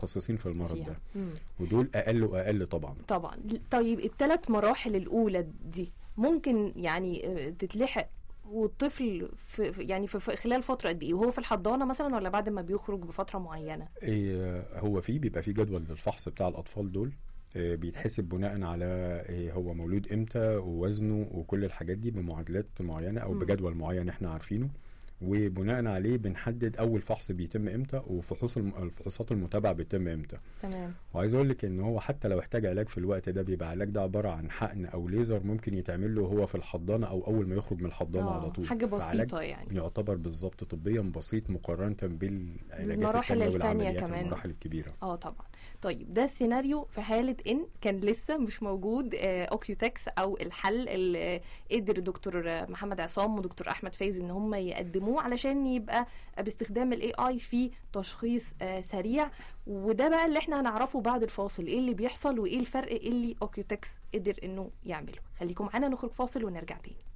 متخصصين في المرض فيها. ده مم. ودول اقل واقل طبعا طبعا طيب الثلاث مراحل الاولى دي ممكن يعني آه، تتلحق والطفل في في- يعني في في خلال فتره قد ايه وهو في الحضانه مثلا ولا بعد ما بيخرج بفتره معينه إيه هو في بيبقى في جدول للفحص بتاع الاطفال دول إيه بيتحسب بناء على إيه هو مولود امتى ووزنه وكل الحاجات دي بمعادلات معينه او مم. بجدول معين احنا عارفينه وبناء عليه بنحدد اول فحص بيتم امتى وفحوص الم- الفحوصات المتابعه بيتم امتى تمام وعايز اقول لك ان هو حتى لو احتاج علاج في الوقت ده بيبقى علاج ده عباره عن حقن او ليزر ممكن يتعمل له وهو في الحضانه او اول ما يخرج من الحضانه آه، على طول حاجه فعلاج بسيطه يعني يعتبر بالظبط طبيا بسيط مقارنه بالعلاجات المراحل التانية التانية والعمليات كمان. المراحل الكبيره اه طبعا طيب ده السيناريو في حالة ان كان لسه مش موجود آه، اوكيوتكس او الحل اللي آه، قدر دكتور آه، محمد عصام ودكتور احمد فايز ان هم يقدموه علشان يبقى باستخدام الاي اي في تشخيص آه، سريع وده بقى اللي احنا هنعرفه بعد الفاصل ايه اللي بيحصل وايه الفرق اللي اوكيوتكس قدر انه يعمله خليكم معانا نخرج فاصل ونرجع تاني